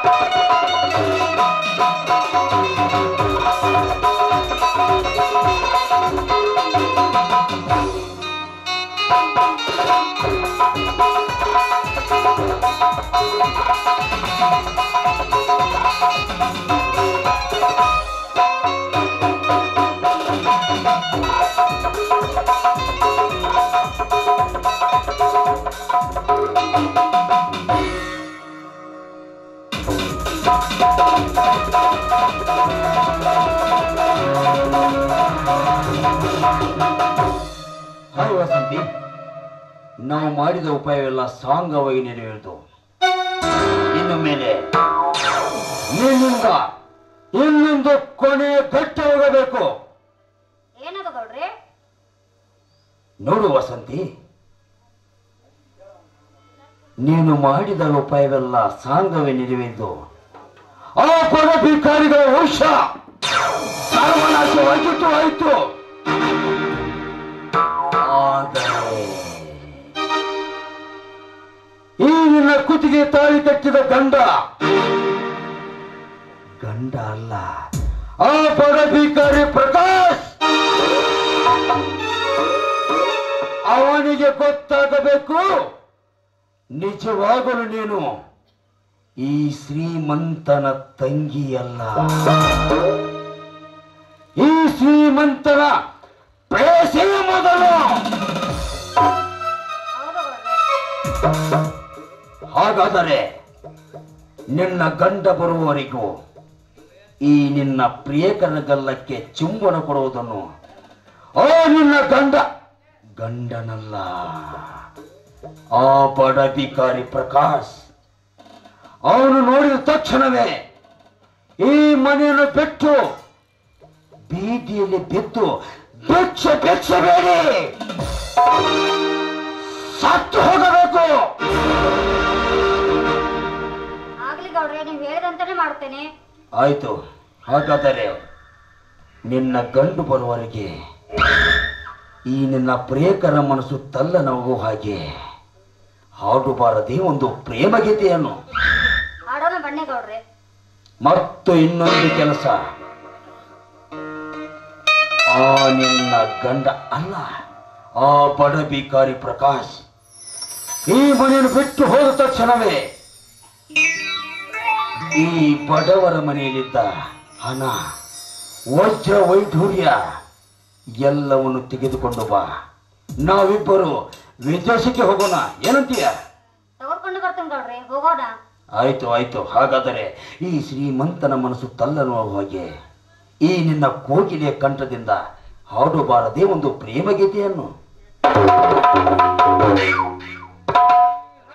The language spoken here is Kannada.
ಹಾಯ್ ವಸಂತಿ ನಾವು ಮಾಡಿದ ಉಪಾಯವೆಲ್ಲ ಸಾಂಗವಾಗಿ ನೆರವೇರಿತು ಇನ್ನು ಮೇಲೆ ನಿನ್ನಿಂದ ಇನ್ನೊಂದು ಕೊನೆ ಗಟ್ಟಿ ಹೋಗಬೇಕು ಏನದು ಗೌಡ್ರಿ ನೋಡು ವಸಂತಿ ನೀನು ಮಾಡಿದ ಉಪಾಯವೆಲ್ಲ ಸಾಂಗವೇ ನೆರವೇರಿತು ಆ ಕೊಡ ಭಿಕಾರಿಗಳ ವಂಶ ಸರ್ವನಾಶವಾಗಿತ್ತು ಆಯಿತು ಆದರೆ ಈ ನಿನ್ನ ಕುತ್ತಿಗೆ ತಾಳಿ ಕಟ್ಟಿದ ಗಂಡ ಗಂಡ ಅಲ್ಲ ಆ ಬಡ ಭಿಕಾರಿ ಪ್ರಕಾಶ್ ಅವನಿಗೆ ಗೊತ್ತಾಗಬೇಕು ನಿಜವಾಗಲು ನೀನು ಈ ಶ್ರೀಮಂತನ ತಂಗಿಯಲ್ಲ ಈ ಶ್ರೀಮಂತನ ಪ್ರೇಸಿ ಮೊದಲು ಹೌದು ಗೌಡ್ರಿ ಹಾಗಾದರೆ ನಿನ್ನ ಗಂಡ ಬರುವವರೆಗೂ ಈ ನಿನ್ನ ಪ್ರಿಯಕರನ ಗಲ್ಲಕ್ಕೆ ಚುಂಬನ ಕೊಡುವುದನ್ನು ಆ ನಿನ್ನ ಗಂಡ ಗಂಡನಲ್ಲ ಆ ಬಡ ಭಿಕಾರಿ ಪ್ರಕಾಶ್ ಅವನು ನೋಡಿದ ತಕ್ಷಣವೇ ಈ ಮನೆಯನ್ನು ಬಿಟ್ಟು ಬೀದಿಯಲ್ಲಿ ಬಿದ್ದು ಭಿಕ್ಷೆ ಭಿಕ್ಷೆ ಬೇಡಿ ಸತ್ತು ಹೋಗಬೇಕು ಆಗ್ಲಿ ಗೌಡ್ರೆ ನೀವ್ ಹೇಳಿದಂತಾನೆ ಮಾಡ್ತೇನೆ ಆಯ್ತು ಹಾಗಾದರೆ ನಿನ್ನ ಗಂಡು ಬರುವವರೆಗೆ ಈ ನಿನ್ನ ಪ್ರಿಯಕರ ಮನಸ್ಸು ತಲ್ಲನವೂ ಹಾಗೆ ಹಾಡುಬಾರದೆ ಒಂದು ಪ್ರೇಮ ಗೀತೆಯನ್ನು ಆಡೋಣ ಬನ್ನಿ ಗೌಡ್ರೆ ಮತ್ತು ಇನ್ನೊಂದು ಕೆಲಸ ಆ ನಿನ್ನ ಗಂಡ ಅಲ್ಲ ಆ ಬಡ ಭಿಕಾರಿ ಪ್ರಕಾಶ್ ಈ ಮನೆಯನ್ನು ಬಿಟ್ಟು ಹೋದ ತಕ್ಷಣವೇ ಈ ಬಡವರ ಮನೆಯಲ್ಲಿದ್ದ ಹಣ ವಜ್ರ ವೈಢೂರ್ಯ ಎಲ್ಲವನ್ನು ತೆಗೆದುಕೊಂಡು ಬಾ ನಾವಿಬ್ಬರು ವಿದೇಶಕ್ಕೆ ಹೋಗೋಣ ಏನಂತೀಯ ತಗೊಳ್ಕೊಂಡು ಬರ್ತೇನೆ ಗೌಡ್ರೆ ಹೋಗೋಣ ಆಯ್ತು ಆಯ್ತು ಹಾಗಾದರೆ ಈ ಶ್ರೀಮಂತನ ಮನಸ್ಸು ತಲ್ಲನ್ನುವ ಹಾಗೆ ಈ ನಿನ್ನ ಕೋಗಿಲೆಯ ಕಂಠದಿಂದ ಹಾಡಬಾರದೇ ಒಂದು ಪ್ರೇಮ ಗೀತೆಯನ್ನು